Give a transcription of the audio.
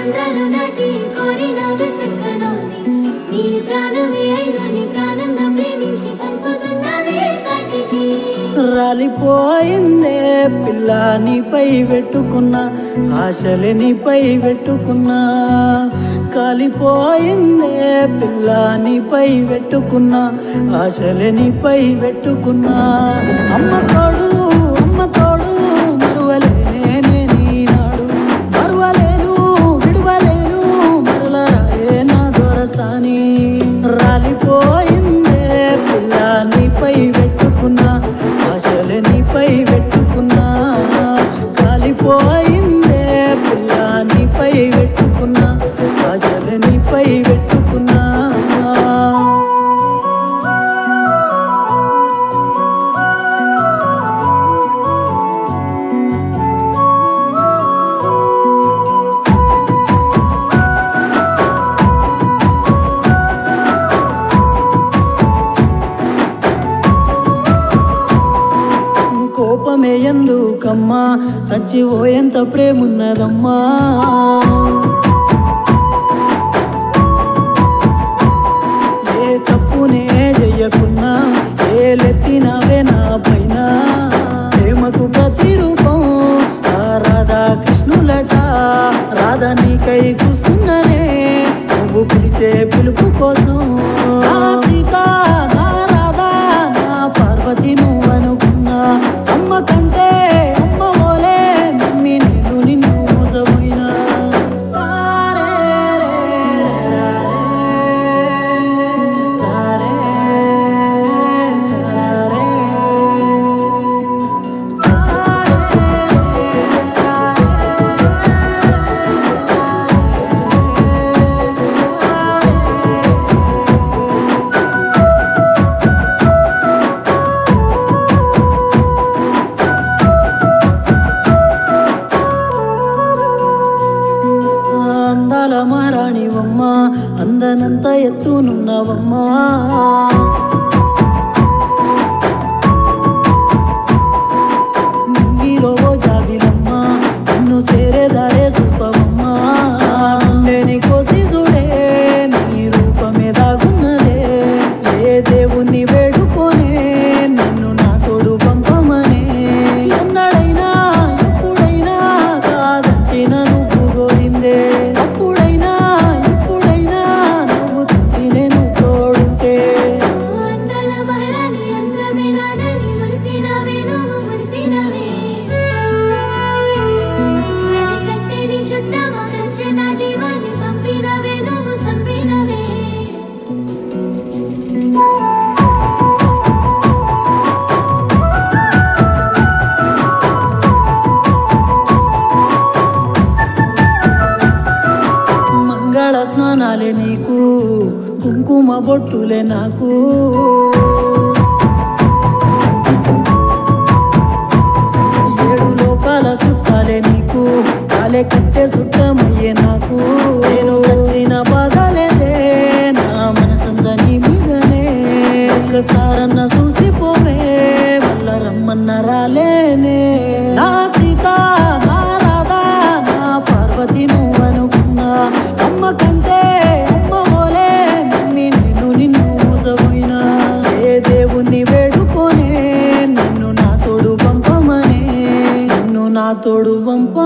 ప్రాంతాలు దాటి కోరిన విసక్కనోని నీ ప్రాణమే అయిన నీ ప్రాణంగా ప్రేమించి పంపుతున్నవే కాటికి రాలిపోయిందే పిల్ల నీపై పెట్టుకున్నా ఆశలే నీపై పెట్టుకున్నా కాలిపోయిందే పిల్ల నీపై పెట్టుకున్నా ఆశలే నీపై పెట్టుకున్నా అమ్మ తోడు అమ్మ తోడు మరువలేనే నీనాడు మరువలేను విడువలేను మరలరాయే నా దొరసాని రాలిపోయిందే పిల్ల నీపై పెట్టుకున్నా ఆశలు నీపై పెట్టుకున్నా కాలిపోయిందే పిల్ల నీపై పెట్టుకున్నా ఆశలు నీపై పెట్టుకున్నా కోపమే ఎందుకమ్మా సచ్చివో ఎంత ప్రేమున్నదమ్మా ఏ తప్పునే చెయ్యకున్నా ఏ లెత్తినవే నా పైన ప్రేమకు ప్రతిరూపం ఆ రాధా కృష్ణులట రాధా నీకై చూస్తున్ననే నువ్వు పిలిచే పిలుపు కోసం నా సీత నా రాధా నా పార్వతి నువ్వు అనుకున్నా అమ్మ కంటే అమ్మ ఓలే నమ్మి నేను నిన్ను మోసపోయినా తారే రే తారే అందాల మారాణివమ్మ అందనంత ఎత్తునున్నవమ్మా నింగిలో ఓ జాబిలమ్మ నన్ను సేరేదారే సూపవమ్మ లేని కోసి చూడే నీ రూపమే దాగున్నదే ఏ దేవుణ్ణి వేడుకోనే నిన్ను నా తోడు పంపమనే ఎన్నడైనా ఎప్పుడైనా కాదంటిన నువ్వు గోరిందే అప్పుడైనా ఎప్పుడైనా నువ్వు తింటినే నువ్వు తోడుంటే అందాల మహారాణి అందమే నాడని మురిసినవే నువ్వు మురిసినవే అది కట్టేది చుట్టమా కంచె దాటి వాడిని పంపినవే నువ్వు చంపినవే మంగళ స్నానాలే నీకు కుంకుమ బొట్టులే నాకు ఏడు లోకాల సుట్టాలే నీకు కాలే కట్టే సుట్టమయ్యే నాకు నేను సచ్చిన బాధలేదే నా మనసంద నీ మీదనే ఒక్కసారన్న చూసిపోవే వల్ల రమ్మన్న రాలేనే నా సీత నా రాధా నా పార్వతి నువ్వు అనుకున్నా అమ్మ కంటే అమ్మ ఓలే నమ్మి నేను నిన్ను మోసపోయినా ఏ దేవుణ్ణి వేడుకోనే నిన్ను నా తోడు పంపమనే నిన్ను నా తోడు పంప